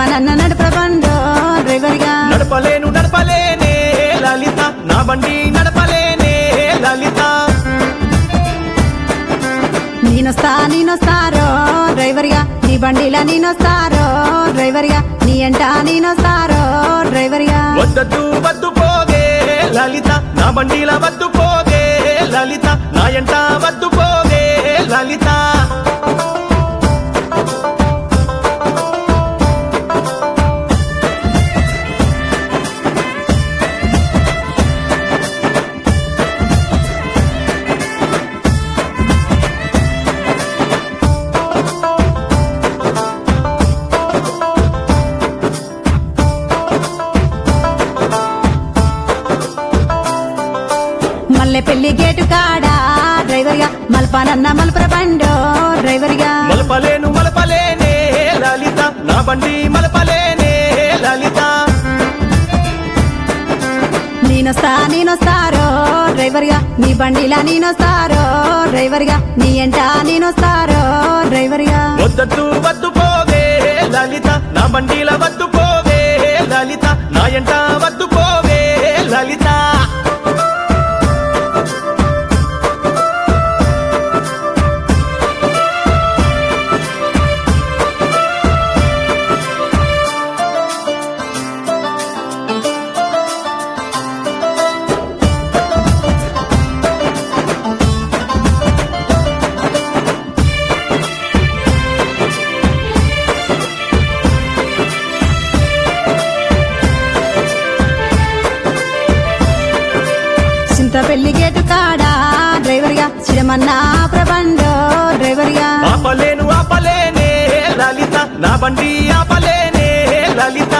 మల్పనన్న నడుపుర బండో డ్రైవర్గా నడపలేను నడపలేనే లలిత నా బండి నడపలేనే లలిత నేనొస్తా నేనొస్తారో డ్రైవర్గా నీ బండిలా నేనొస్తారో డ్రైవర్గా నీ ఎంట నేనొస్తారో డ్రైవర్గా వద్దద్దు వద్దు పోగే లలిత నా బండిల వద్దు పోగే లలిత నా ఎంట వద్దు పోగే లలిత మల్లె పెళ్లి గేటు కాడా డ్రైవర్గా మల్పనన్న మల్పుర బండో డ్రైవర్గా మలపలేను మలపలేనే లలిత నా బండి మలపలేనే లలిత నేనొస్తా నేనొస్తారో డ్రైవర్గా నీ బండిలా నేనొస్తారో డ్రైవర్గా నీ ఎంట నేనొస్తారో డ్రైవర్గా వద్దద్దు వద్దు పోగే లలిత నా బండిల వద్దు పోగే లలిత నా ఎంట వద్దు పోగే లలిత చింత పెళ్లి గేటు కాడా డ్రైవర్గా చిరమన్నా ప్రబండో డ్రైవర్గా ఆపలేను ఆపలేనే లలిత నా బండి ఆపలేనే లలిత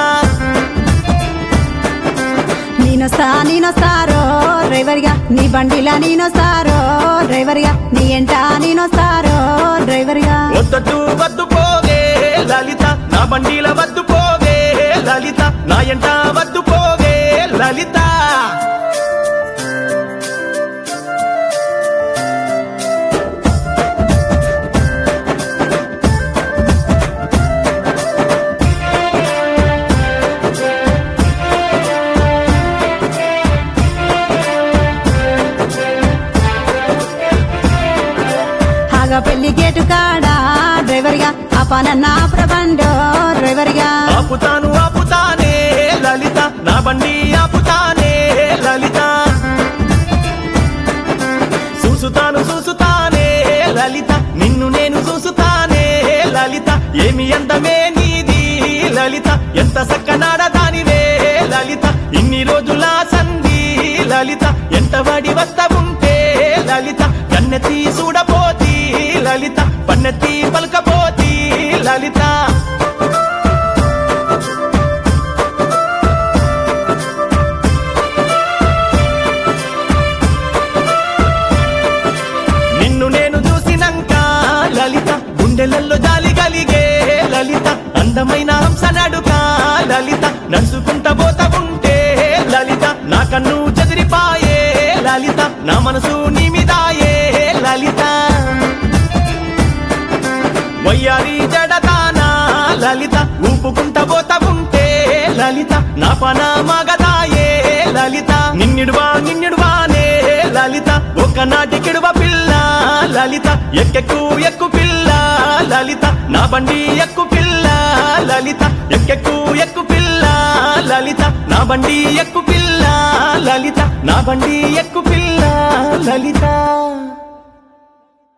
నేనొస్తా నేనొస్తారో డ్రైవర్గా నీ బండిలా నేనొస్తారో డ్రైవర్గా నీ ఎంట నేనొస్తారో డ్రైవర్గా వద్దద్దు వద్దు పోగే లలిత నా బండిల వద్దు పోగే లలిత నా ఎంట వద్దు పోగే లలిత హాగా పెళ్లి గేటు కాడా డ్రైవర్గా అపానన్న ప్రబండో డ్రైవర్గా ఆపుతాను ఆపుతానే లలిత నా బండి ఆపుతానే లలిత చూసుతాను చూసుతానే లలిత నిన్ను నేను చూసుతానే లలిత ఏమి అందమే నీది లలిత ఎంత సక్కనాడదానివే లలిత ఇన్ని రోజుల సంధి లలిత ఎంత వాడి వస్తవుంటే లలిత కన్నెత్తి చూడపోతి లలిత పన్నెత్తి పలకపోతి లలిత నిన్ను నేను చూసినంక లలిత గుండెలల్లో జాలి కలిగే లలిత అందమైన హంస నడుక లలిత నడుచుకుంట పోత ఉంటే లలిత నా కన్ను చెదిరిపాయే లలిత నా మనసు నిమిదాయే లలిత వయ్యారి జడదానా లలిత ఊపుకుంట పోత ఉంటే లలిత నా పన మగదాయే లలిత నిన్నిడువా నిన్నిడువానే లలిత ఒకనాటి కిడువ పిల్ల లలిత ఎక్కెక్కు ఎక్కు పిల్ల లలిత నా బండి ఎక్కు పిల్ల లలిత ఎక్కెక్కు ఎక్కు పిల్ల లలిత నా బండి ఎక్కు పిల్ల లలిత నా బండి ఎక్కు పిల్ల లలిత